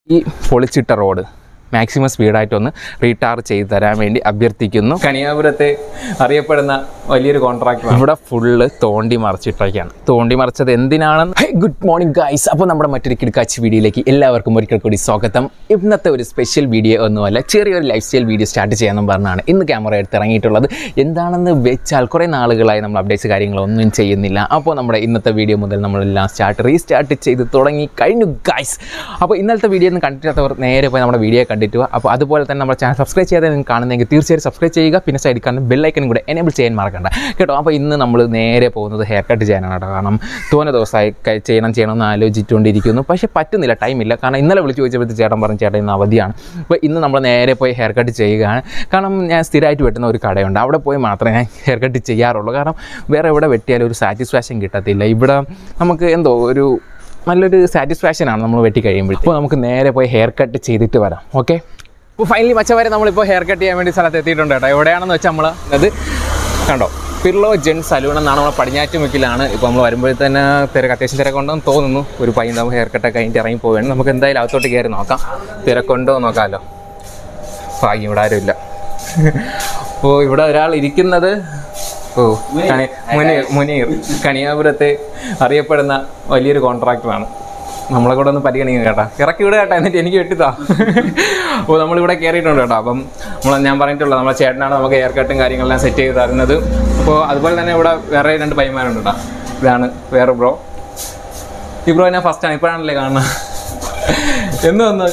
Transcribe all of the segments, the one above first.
ഈ പൊളിച്ചിട്ട road maximum സ്പീഡായിട്ടൊന്ന് റീടാർ ചെയ്ത് തരാൻ വേണ്ടി അഭ്യർത്ഥിക്കുന്നു കണിയാപുരത്തെ അറിയപ്പെടുന്ന വലിയൊരു കോൺട്രാക്ടർ ഇവിടെ ഫുള്ള് തോണ്ടി മറിച്ചിട്ടൊക്കെയാണ് തോണ്ടി മറിച്ചത് എന്തിനാണെന്ന് ഹേ ഗുഡ് മോർണിംഗ് ഗൈസ് അപ്പോൾ നമ്മുടെ മറ്റൊരു കിടക്കാച്ച് വീഡിയോയിലേക്ക് എല്ലാവർക്കും ഒരിക്കൽ കൂടി സ്വാഗതം ഇന്നത്തെ ഒരു സ്പെഷ്യൽ വീഡിയോ ഒന്നുമല്ല ചെറിയൊരു ലൈഫ് സ്റ്റൈൽ വീഡിയോ സ്റ്റാർട്ട് ചെയ്യാമെന്നും പറഞ്ഞാണ് ഇന്ന് ക്യാമറ എടുത്ത് ഇറങ്ങിയിട്ടുള്ളത് എന്താണെന്ന് വെച്ചാൽ കുറേ നാളുകളായി നമ്മൾ അപ്ഡേറ്റ്സ് കാര്യങ്ങളൊന്നും ചെയ്യുന്നില്ല അപ്പോൾ നമ്മുടെ ഇന്നത്തെ വീഡിയോ മുതൽ നമ്മളെല്ലാം സ്റ്റാർട്ട് റീസ്റ്റാർട്ട് ചെയ്ത് തുടങ്ങി കഴിഞ്ഞു ഗൈസ് അപ്പോൾ ഇന്നലത്തെ വീഡിയോ ഒന്നും കണ്ടിട്ടില്ലാത്തവർ നേരെ പോയി നമ്മുടെ വീഡിയോ കണ്ടിട്ട് പോവുക അപ്പോൾ അതുപോലെ തന്നെ നമ്മുടെ ചാനൽ സബ്സ്ക്രൈബ് ചെയ്യാതെ നിങ്ങൾ കാണുന്നെങ്കിൽ തീർച്ചയായും സബ്സ്ക്രൈബ് ചെയ്യുക പിന്നെ സൈഡിൽ കാണുന്ന ബെല്ലൈക്കനും കൂടെ എനേബിൾ ചെയ്യാൻ മറക്കണ്ട കേട്ടോ അപ്പോൾ ഇന്ന് നമ്മൾ നേരെ പോകുന്നത് ഹെയർ കട്ട് ചെയ്യാനാണ് കേട്ടോ കാരണം തോന്നെ ദിവസമായി ക- ചെയ്യണം ചെയ്യണമെന്ന് ആലോചിച്ചുകൊണ്ടിരിക്കുന്നു പക്ഷേ പറ്റുന്നില്ല ടൈമില്ല കാരണം ഇന്നലെ വിളിച്ച് ചോദിച്ചപ്പോഴത്തെ ചേട്ടൻ പറഞ്ഞു ചേട്ടൻ ഇന്ന് അവധിയാണ് അപ്പോൾ ഇന്ന് നമ്മൾ നേരെ പോയി ഹെയർ കട്ട് ചെയ്യുകയാണ് കാരണം ഞാൻ സ്ഥിരമായിട്ട് വെട്ടുന്ന ഒരു കടയുണ്ട് അവിടെ പോയി മാത്രമേ ഞാൻ ഹെയർ കട്ട് ചെയ്യാറുള്ളൂ കാരണം വേറെ എവിടെ വെട്ടിയാലും ഒരു സാറ്റിസ്ഫാക്ഷൻ കിട്ടത്തില്ല ഇവിടെ നമുക്ക് എന്തോ ഒരു നല്ലൊരു സാറ്റിസ്ഫാക്ഷനാണ് നമ്മൾ വെട്ടി കഴിയുമ്പോൾ അപ്പോൾ നമുക്ക് നേരെ പോയി ഹെയർ കട്ട് ചെയ്തിട്ട് വരാം ഓക്കെ അപ്പോൾ ഫൈനലി മച്ചവരെ നമ്മളിപ്പോൾ ഹെയർ കട്ട് ചെയ്യാൻ വേണ്ടി സ്ഥലത്ത് എത്തിയിട്ടുണ്ട് കേട്ടോ എവിടെയാണെന്ന് വെച്ചാൽ നമ്മൾ അത് കണ്ടോ പിർലോ ജെൻ സലൂൺ എന്നാണ് നമ്മൾ പടിഞ്ഞാറ്റുമുക്കിലാണ് ഇപ്പോൾ നമ്മൾ വരുമ്പോഴേ തന്നെ തിരക്ക് അത്യാവശ്യം തിരക്കുണ്ടെന്ന് തോന്നുന്നു ഒരു പയ്യൻ നമ്മൾ ഹെയർ കട്ടൊക്കെ കഴിഞ്ഞിട്ട് ഇറങ്ങി പോവുകയാണ് നമുക്ക് എന്തായാലും അകത്തോട്ട് കയറി നോക്കാം തിരക്കുണ്ടോ എന്ന് നോക്കാമല്ലോ ഭാഗ്യം ഇവിടെ ആരുമില്ല അപ്പോൾ ഇവിടെ ഒരാൾ ഇരിക്കുന്നത് ഓ കണി മുനീർ മുനീർ കണിയാപുരത്തെ അറിയപ്പെടുന്ന വലിയൊരു കോൺട്രാക്ടറാണ് നമ്മളെ കൂടെ ഒന്ന് പരിഗണിക്കുക കേട്ടോ ഇറക്കി വിടുക കേട്ടോ എന്നിട്ട് എനിക്ക് വെട്ടിത്താ അപ്പോൾ നമ്മളിവിടെ കയറിയിട്ടുണ്ട് കേട്ടോ അപ്പം നമ്മൾ ഞാൻ പറഞ്ഞിട്ടുള്ളത് നമ്മളെ ചേട്ടനാണ് നമുക്ക് ഹെയർ കട്ടും കാര്യങ്ങളെല്ലാം സെറ്റ് ചെയ്ത് തരുന്നത് അപ്പോൾ അതുപോലെ തന്നെ ഇവിടെ വേറെ രണ്ട് പയ്യന്മാരുണ്ട് കേട്ടോ ഇതാണ് വേറെ ബ്രോ ഈ ബ്രോ ഞാൻ ഫസ്റ്റാണ് ഇപ്പോഴാണല്ലേ കാണുന്നത് എന്ന് വന്നത്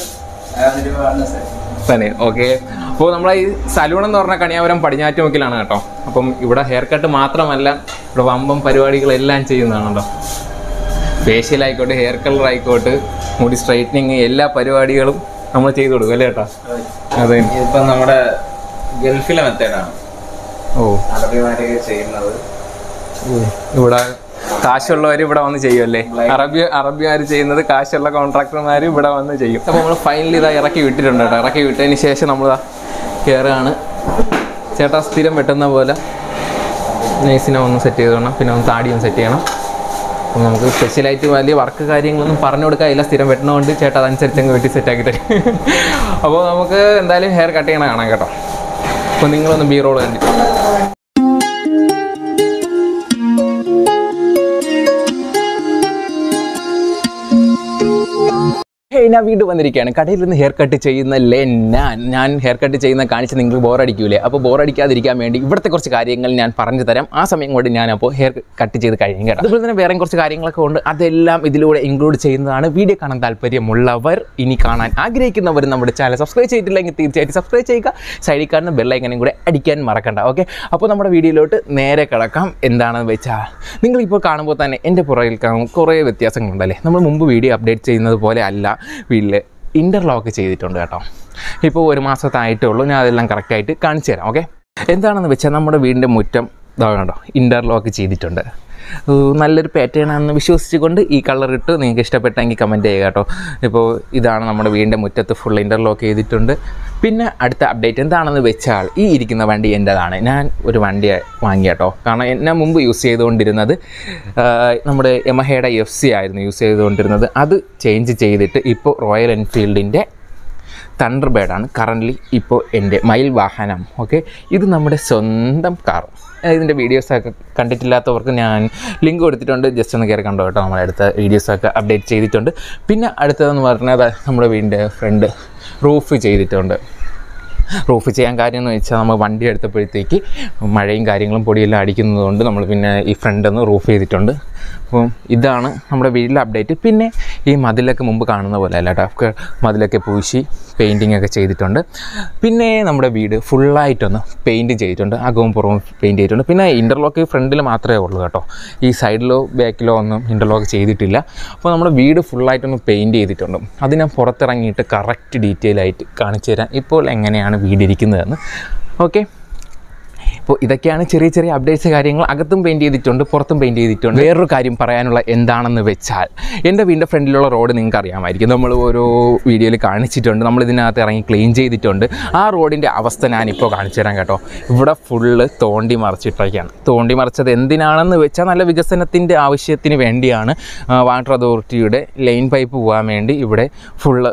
തന്നെ ഓക്കെ അപ്പോൾ നമ്മളെ ഈ സലൂൺ എന്ന് പറഞ്ഞ കണിയാപുരം പടിഞ്ഞാറ്റുമുക്കിലാണ് കേട്ടോ അപ്പം ഇവിടെ ഹെയർ കട്ട് മാത്രമല്ല ഇവിടെ വമ്പം പരിപാടികളെല്ലാം ചെയ്യുന്നതാണ് കേട്ടോ ഫേഷ്യൽ ആയിക്കോട്ടെ ഹെയർ കളർ ആയിക്കോട്ടെ മുടി സ്ട്രൈറ്റനിങ് എല്ലാ പരിപാടികളും നമ്മൾ ചെയ്തു കൊടുക്കും അല്ലേ ചേട്ടാ അതെ ഇപ്പൊ നമ്മുടെ ഗൾഫിലെ മെത്തേഡാണ് ഓ അറബിമാരൊക്കെ ചെയ്യുന്നത് ഇവിടെ കാശുള്ളവർ ഇവിടെ വന്ന് ചെയ്യുമല്ലേ അറബി അറബിമാർ ചെയ്യുന്നത് കാശുള്ള കോൺട്രാക്ടർമാർ ഇവിടെ വന്ന് ചെയ്യും അപ്പോൾ നമ്മൾ ഫൈനലി ഇതാ ഇറക്കി വിട്ടിട്ടുണ്ട് കേട്ടോ ഇറക്കി വിട്ടതിന് ശേഷം നമ്മൾ കയറുകയാണ് ചേട്ടാ സ്ഥിരം വെട്ടുന്ന പോലെ നൈസിനെ ഒന്ന് സെറ്റ് ചെയ്ത് വേണം പിന്നെ ഒന്ന് താടി ഒന്ന് സെറ്റ് ചെയ്യണം അപ്പം നമുക്ക് സ്പെഷ്യലായിട്ട് വലിയ വർക്ക് കാര്യങ്ങളൊന്നും പറഞ്ഞു കൊടുക്കാനില്ല സ്ഥിരം വെട്ടണമുണ്ട് ചേട്ടാ അതനുസരിച്ച് അങ്ങ് വെട്ടി സെറ്റാക്കി തരും അപ്പോൾ നമുക്ക് എന്തായാലും ഹെയർ കട്ട് ചെയ്യണം കാണാം കേട്ടോ അപ്പോൾ നിങ്ങളൊന്ന് ബി റോൾ കണ്ടിട്ട് ഹേയ് ഞാൻ വീണ്ടും വന്നിരിക്കുകയാണ് കടയിൽ നിന്ന് ഹെയർ കട്ട് ചെയ്യുന്ന ലെ ഞാൻ ഞാൻ ഹെയർ കട്ട് ചെയ്യുന്ന കാണിച്ച് നിങ്ങൾക്ക് ബോറടിക്കൂലേ അപ്പോൾ ബോറടിക്കാതിരിക്കാൻ വേണ്ടി ഇവിടുത്തെ കുറച്ച് കാര്യങ്ങൾ ഞാൻ പറഞ്ഞു തരാം ആ സമയം കൊണ്ട് ഞാൻ അപ്പോൾ ഹെയർ കട്ട് ചെയ്ത് കഴിയും കേട്ടോ അതുപോലെ തന്നെ വേറെയും കുറച്ച് കാര്യങ്ങളൊക്കെ ഉണ്ട് അതെല്ലാം ഇതിലൂടെ ഇൻക്ലൂഡ് ചെയ്യുന്നതാണ് വീഡിയോ കാണാൻ താല്പര്യമുള്ളവർ ഇനി കാണാൻ ആഗ്രഹിക്കുന്നവർ നമ്മുടെ ചാനൽ സബ്സ്ക്രൈബ് ചെയ്തിട്ടില്ലെങ്കിൽ തീർച്ചയായിട്ടും സബ്സ്ക്രൈബ് ചെയ്യുക സൈഡിൽ കാണുന്ന ബെല്ലൈക്കനും കൂടെ അടിക്കാൻ മറക്കണ്ട ഓക്കെ അപ്പോൾ നമ്മുടെ വീഡിയോയിലോട്ട് നേരെ കിടക്കാം എന്താണെന്ന് വെച്ചാൽ നിങ്ങളിപ്പോൾ കാണുമ്പോൾ തന്നെ എൻ്റെ പുറകിൽ കാണും കുറേ വ്യത്യാസങ്ങളുണ്ടല്ലേ നമ്മൾ മുമ്പ് വീഡിയോ അപ്ഡേറ്റ് ചെയ്യുന്നത് പോലെ അല്ല വീട്ടിൽ ഇൻ്റർലോക്ക് ചെയ്തിട്ടുണ്ട് കേട്ടോ ഇപ്പോൾ ഒരു മാസത്തായിട്ടേ ഉള്ളൂ ഞാൻ അതെല്ലാം കറക്റ്റായിട്ട് കാണിച്ചു തരാം ഓക്കെ എന്താണെന്ന് വെച്ചാൽ നമ്മുടെ വീടിൻ്റെ മുറ്റം ഇതാ കണ്ടോ ഇൻ്റർലോക്ക് ചെയ്തിട്ടുണ്ട് ഏർ നല്ലൊരു പാറ്റേൺ ആണെന്ന് വിശ്വസിച്ചുകൊണ്ട് ഈ കളർ ഇട്ട് നിങ്ങൾക്ക് ഇഷ്ടപ്പെട്ടെങ്കിൽ കമൻറ്റ് ചെയ്യുക കേട്ടോ ഇപ്പോൾ ഇതാണ് നമ്മുടെ വീടിൻ്റെ മുറ്റത്ത് ഫുൾ ഇൻ്റർലോക്ക് ചെയ്തിട്ടുണ്ട് പിന്നെ അടുത്ത അപ്ഡേറ്റ് എന്താണെന്ന് വെച്ചാൽ ഈ ഇരിക്കുന്ന വണ്ടി എൻ്റെതാണ് ഞാൻ ഒരു വണ്ടി വാങ്ങി കേട്ടോ കാരണം എ- ഞാൻ മുമ്പ് യൂസ് ചെയ്തുകൊണ്ടിരുന്നത് ആ, നമ്മുടെ യമഹയുടെ എഫ് സി ആയിരുന്നു യൂസ് ചെയ്തുകൊണ്ടിരുന്നത് അത് ചേഞ്ച് ചെയ്തിട്ട് ഇപ്പോൾ റോയൽ എൻഫീൽഡിൻ്റെ തണ്ടർ ബേഡാണ് കറൻ്റ്ലി ഇപ്പോൾ എൻ്റെ മയിൽ വാഹനം ഓക്കെ ഇത് നമ്മുടെ സ്വന്തം കാർ ഇതിൻ്റെ വീഡിയോസൊക്കെ കണ്ടിട്ടില്ലാത്തവർക്ക് ഞാൻ ലിങ്ക് കൊടുത്തിട്ടുണ്ട് ജസ്റ്റ് ഒന്ന് കയറി കണ്ടോ കേട്ടോ നമ്മുടെ അടുത്ത വീഡിയോസൊക്കെ അപ്ഡേറ്റ് ചെയ്തിട്ടുണ്ട് പിന്നെ അടുത്തതെന്ന് പറഞ്ഞാൽ ദാ നമ്മുടെ വീടിൻ്റെ ഫ്രണ്ട് റൂഫ് ചെയ്തിട്ടുണ്ട് റൂഫ് ചെയ്യാൻ കാര്യം എന്ന് വെച്ചാൽ നമ്മൾ വണ്ടി എടുത്തപ്പോഴത്തേക്ക് മഴയും കാര്യങ്ങളും പൊടിയെല്ലാം അടിക്കുന്നതുകൊണ്ട് നമ്മൾ പിന്നെ ഈ ഫ്രണ്ട് ഒന്ന് റൂഫ് ചെയ്തിട്ടുണ്ട് അപ്പം ഇതാണ് നമ്മുടെ വീട്ടിലെ അപ്ഡേറ്റ് പിന്നെ ഈ മതിലൊക്കെ മുമ്പ് കാണുന്ന പോലെ അല്ല കേട്ടോ മതിലൊക്കെ പൂശി പെയിൻറ്റിംഗ് ഒക്കെ ചെയ്തിട്ടുണ്ട് പിന്നെ നമ്മുടെ വീട് ഫുള്ളായിട്ടൊന്ന് പെയിൻറ്റ് ചെയ്തിട്ടുണ്ട് അകവും പുറവും പെയിൻറ്റ് ചെയ്തിട്ടുണ്ട് പിന്നെ ഇൻ്റർലോക്ക് ഫ്രണ്ടിൽ മാത്രമേ ഉള്ളൂ കേട്ടോ ഈ സൈഡിലോ ബാക്കിലോ ഒന്നും ഇൻ്റർലോക്ക് ചെയ്തിട്ടില്ല അപ്പോൾ നമ്മുടെ വീട് ഫുള്ളായിട്ടൊന്ന് പെയിൻറ്റ് ചെയ്തിട്ടുണ്ട് അത് ഞാൻ പുറത്തിറങ്ങിയിട്ട് കറക്റ്റ് ഡീറ്റെയിൽ ആയിട്ട് കാണിച്ചു തരാം ഇപ്പോൾ എങ്ങനെയാണ് വീടിരിക്കുന്നതെന്ന് ഓക്കെ ഇപ്പോൾ ഇതൊക്കെയാണ് ചെറിയ ചെറിയ അപ്ഡേറ്റ്സ് കാര്യങ്ങൾ അകത്തും പെയിൻറ്റ് ചെയ്തിട്ടുണ്ട് പുറത്തും പെയിൻറ്റ് ചെയ്തിട്ടുണ്ട് വേറൊരു കാര്യം പറയാനുള്ള എന്താണെന്ന് വെച്ചാൽ എൻ്റെ വീടിൻ്റെ ഫ്രണ്ടിലുള്ള റോഡ് നിങ്ങൾക്ക് അറിയാമായിരിക്കും നമ്മൾ ഓരോ വീഡിയോയിൽ കാണിച്ചിട്ടുണ്ട് നമ്മൾ ഇതിനകത്ത് ഇറങ്ങി ക്ലീൻ ചെയ്തിട്ടുണ്ട് ആ റോഡിൻ്റെ അവസ്ഥ ഞാനിപ്പോൾ കാണിച്ചു തരാം കേട്ടോ ഇവിടെ ഫുള്ള് തോണ്ടി മറിച്ചിട്ടൊക്കെയാണ് തോണ്ടി മറിച്ചത് എന്തിനാണെന്ന് വെച്ചാൽ നല്ല വികസനത്തിൻ്റെ ആവശ്യത്തിന് വേണ്ടിയാണ് വാട്ടർ അതോറിറ്റിയുടെ ലൈൻ പൈപ്പ് പോകാൻ വേണ്ടി ഇവിടെ ഫുള്ള്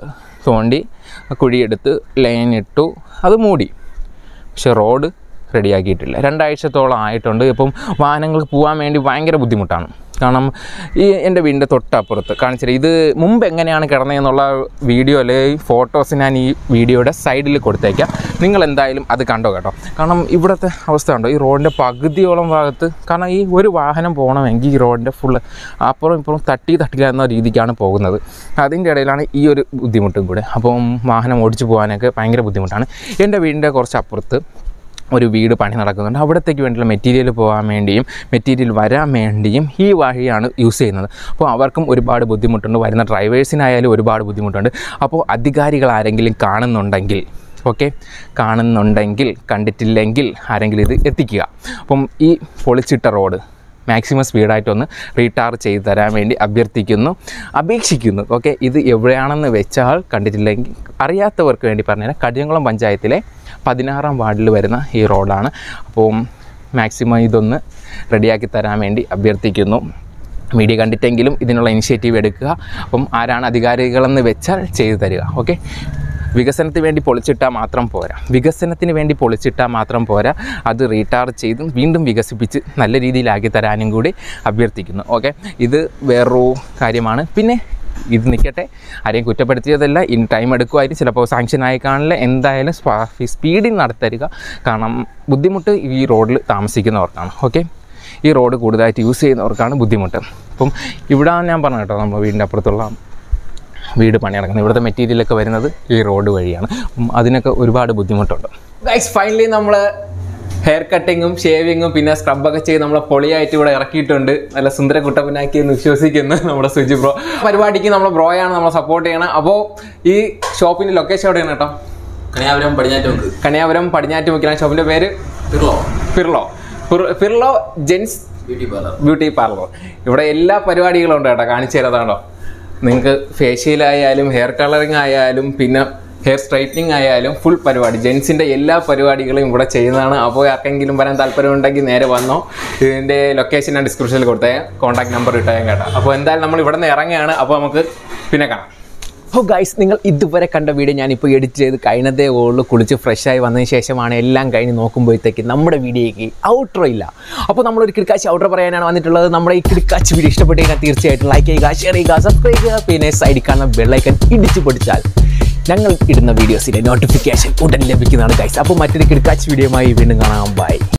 തോണ്ടി കുഴിയെടുത്ത് ലൈൻ ഇട്ടു അത് മൂടി പക്ഷെ റോഡ് റെഡിയാക്കിയിട്ടില്ല രണ്ടാഴ്ചത്തോളം ആയിട്ടുണ്ട് ഇപ്പം വാഹനങ്ങൾക്ക് പോകാൻ വേണ്ടി ഭയങ്കര ബുദ്ധിമുട്ടാണ് കാരണം ഈ എൻ്റെ വീടിൻ്റെ തൊട്ടപ്പുറത്ത് കാണിച്ചിട്ട് ഇത് മുമ്പ് എങ്ങനെയാണ് കിടന്നതെന്നുള്ള വീഡിയോ അല്ലെങ്കിൽ ഫോട്ടോസ് ഞാൻ ഈ വീഡിയോയുടെ സൈഡിൽ കൊടുത്തേക്കാം നിങ്ങൾ എന്തായാലും അത് കണ്ടോ കേട്ടോ കാരണം ഇവിടുത്തെ അവസ്ഥ കണ്ടോ ഈ റോഡിൻ്റെ പകുതിയോളം ഭാഗത്ത് കാരണം ഈ ഒരു വാഹനം പോകണമെങ്കിൽ ഈ റോഡിൻ്റെ ഫുള്ള് അപ്പുറം ഇപ്പുറം തട്ടി തട്ടില്ല എന്ന രീതിക്കാണ് പോകുന്നത് അതിൻ്റെ ഇടയിലാണ് ഈ ഒരു ബുദ്ധിമുട്ടും കൂടെ അപ്പം വാഹനം ഓടിച്ചു പോകാനൊക്കെ ഭയങ്കര ബുദ്ധിമുട്ടാണ് എൻ്റെ വീടിൻ്റെ കുറച്ച് അപ്പുറത്ത് ഒരു വീട് പണി നടക്കുന്നുണ്ട് അവിടത്തേക്ക് വേണ്ടിയുള്ള മെറ്റീരിയൽ പോകാൻ വേണ്ടിയും മെറ്റീരിയൽ വരാൻ വേണ്ടിയും ഈ വഴിയാണ് യൂസ് ചെയ്യുന്നത് അപ്പോൾ അവർക്കും ഒരുപാട് ബുദ്ധിമുട്ടുണ്ട് വരുന്ന ഡ്രൈവേഴ്സിനായാലും ഒരുപാട് ബുദ്ധിമുട്ടുണ്ട് അപ്പോൾ അധികാരികൾ ആരെങ്കിലും കാണുന്നുണ്ടെങ്കിൽ ഓക്കെ കാണുന്നുണ്ടെങ്കിൽ കണ്ടിട്ടില്ലെങ്കിൽ ആരെങ്കിലും ഇത് എത്തിക്കുക അപ്പം ഈ പൊളിച്ചിട്ട റോഡ് മാക്സിമം സ്പീഡായിട്ടൊന്ന് റീടാർ ചെയ്ത് തരാൻ വേണ്ടി അഭ്യർത്ഥിക്കുന്നു അപേക്ഷിക്കുന്നു ഓക്കെ ഇത് എവിടെയാണെന്ന് വെച്ചാൽ കണ്ടിട്ടില്ലെങ്കിൽ അറിയാത്തവർക്ക് വേണ്ടി പറഞ്ഞുതരാം കടിയംകുളം പഞ്ചായത്തിലെ പതിനാറാം വാർഡിൽ വരുന്ന ഈ റോഡാണ് അപ്പം മാക്സിമം ഇതൊന്ന് റെഡിയാക്കി തരാൻ വേണ്ടി അഭ്യർത്ഥിക്കുന്നു മീഡിയ കണ്ടിട്ടെങ്കിലും ഇതിനുള്ള ഇനിഷ്യേറ്റീവ് എടുക്കുക അപ്പം ആരാണ് അധികാരികളെന്ന് വെച്ചാൽ ചെയ്തു തരിക ഓക്കെ വികസനത്തിന് വേണ്ടി പൊളിച്ചിട്ടാൽ മാത്രം പോരാ വികസനത്തിന് വേണ്ടി പൊളിച്ചിട്ടാൽ മാത്രം പോരാ അത് റീടാർ ചെയ്തും വീണ്ടും വികസിപ്പിച്ച് നല്ല രീതിയിലാക്കി തരാനും കൂടി അഭ്യർത്ഥിക്കുന്നു ഓക്കെ ഇത് വേറൊരു കാര്യമാണ് പിന്നെ ഇത് നിൽക്കട്ടെ ആരെയും കുറ്റപ്പെടുത്തിയതല്ല ഇൻ ടൈം എടുക്കുമായിരിക്കും ചിലപ്പോൾ സാങ്ഷൻ ആയി കാണില്ല എന്തായാലും സ്പീഡിൽ നടത്തരുക കാരണം ബുദ്ധിമുട്ട് ഈ റോഡിൽ താമസിക്കുന്നവർക്കാണ് ഓക്കെ ഈ റോഡ് കൂടുതലായിട്ട് യൂസ് ചെയ്യുന്നവർക്കാണ് ബുദ്ധിമുട്ട് അപ്പം ഇവിടെ ഞാൻ പറഞ്ഞു കേട്ടോ നമ്മൾ വീടിൻ്റെ അപ്പുറത്തുള്ള വീട് പണി നടക്കുന്നത് ഇവിടുത്തെ മെറ്റീരിയലൊക്കെ വരുന്നത് ഈ റോഡ് വഴിയാണ് അപ്പം അതിനൊക്കെ ഒരുപാട് ബുദ്ധിമുട്ടുണ്ട് ഗൈസ് ഫൈനലി നമ്മൾ ഹെയർ കട്ടിങ്ങും ഷേവിങ്ങും പിന്നെ സ്ക്രബൊക്കെ ചെയ്ത് നമ്മളെ പൊളിയായിട്ട് ഇവിടെ ഇറക്കിയിട്ടുണ്ട് നല്ല സുന്ദര കുട്ടപ്പനാക്കി എന്ന് വിശ്വസിക്കുന്നു നമ്മുടെ സുജി ബ്രോ പരിപാടിക്ക് നമ്മളെ ബ്രോയാണ് നമ്മളെ സപ്പോർട്ട് ചെയ്യണം അപ്പോൾ ഈ ഷോപ്പിൻ്റെ ലൊക്കേഷൻ എവിടെയാണ് കേട്ടോ കണിയാപുരം പടിഞ്ഞാറ്റോക്ക് കന്യാപുരം പടിഞ്ഞാറ്റ് മുക്കിലാണ് ഷോപ്പിൻ്റെ പേര് തിരുളോ ഫിർലോ ഫിർ- ഫിർലോ gents beauty parlour beauty parlour ഇവിടെ എല്ലാ പരിപാടികളും ഉണ്ട് കേട്ടോ കാണിച്ചു തരാതാണോ നിങ്ങൾക്ക് ഫേഷ്യൽ ആയാലും ഹെയർ കളറിങ് ആയാലും പിന്നെ ഹെയർ സ്ട്രൈറ്റനിങ് ആയാലും ഫുൾ പരിപാടി ജെൻസിൻ്റെ എല്ലാ പരിപാടികളും ഇവിടെ ചെയ്യുന്നതാണ് അപ്പോൾ ആർക്കെങ്കിലും വരാൻ താല്പര്യമുണ്ടെങ്കിൽ നേരെ വന്നോ ഇതിൻ്റെ ലൊക്കേഷൻ ഞാൻ ഡിസ്ക്രിപ്ഷനിൽ കൊടുത്തേ കോൺടാക്ട് നമ്പർ ഇട്ടേക്കാം കേട്ടോ അപ്പോൾ എന്തായാലും നമ്മൾ ഇവിടെ നിന്ന് ഇറങ്ങുകയാണ് അപ്പോൾ നമുക്ക് പിന്നെ കാണാം ഓ ഗൈസ് നിങ്ങൾ ഇതുവരെ കണ്ട വീഡിയോ ഞാനിപ്പോൾ എഡിറ്റ് ചെയ്ത് കഴിഞ്ഞതേ ഉള്ളൂ കുളിച്ച് ഫ്രഷായി വന്നതിന് ശേഷമാണ് എല്ലാം കഴിഞ്ഞ് നോക്കുമ്പോഴത്തേക്ക് നമ്മുടെ വീഡിയോയ്ക്ക് ഔട്ട്രോ ഇല്ല അപ്പോൾ നമ്മളൊരു കിടക്കാച്ച് ഔട്ട്രോ പറയാനാണ് വന്നിട്ടുള്ളത് നമ്മുടെ ഈ കിടക്കാച്ച് വീഡിയോ ഇഷ്ടപ്പെട്ട് കഴിഞ്ഞാൽ തീർച്ചയായിട്ടും ലൈക്ക് ചെയ്യുക ഷെയർ ചെയ്യുക സബ്സ്ക്രൈബ് ചെയ്യുക പിന്നെ സൈഡിൽ കാണുന്ന ബെല്ലൈക്കൻ ഇടിച്ചു പൊടിച്ചാൽ ഞങ്ങൾ ഇടുന്ന വീഡിയോസിൻ്റെ നോട്ടിഫിക്കേഷൻ ഉടൻ ലഭിക്കുന്നതാണ് ഗൈസ് അപ്പോൾ മറ്റൊരു കിടക്കാച്ച് വീഡിയോയുമായി വീണ്ടും കാണാം ബൈ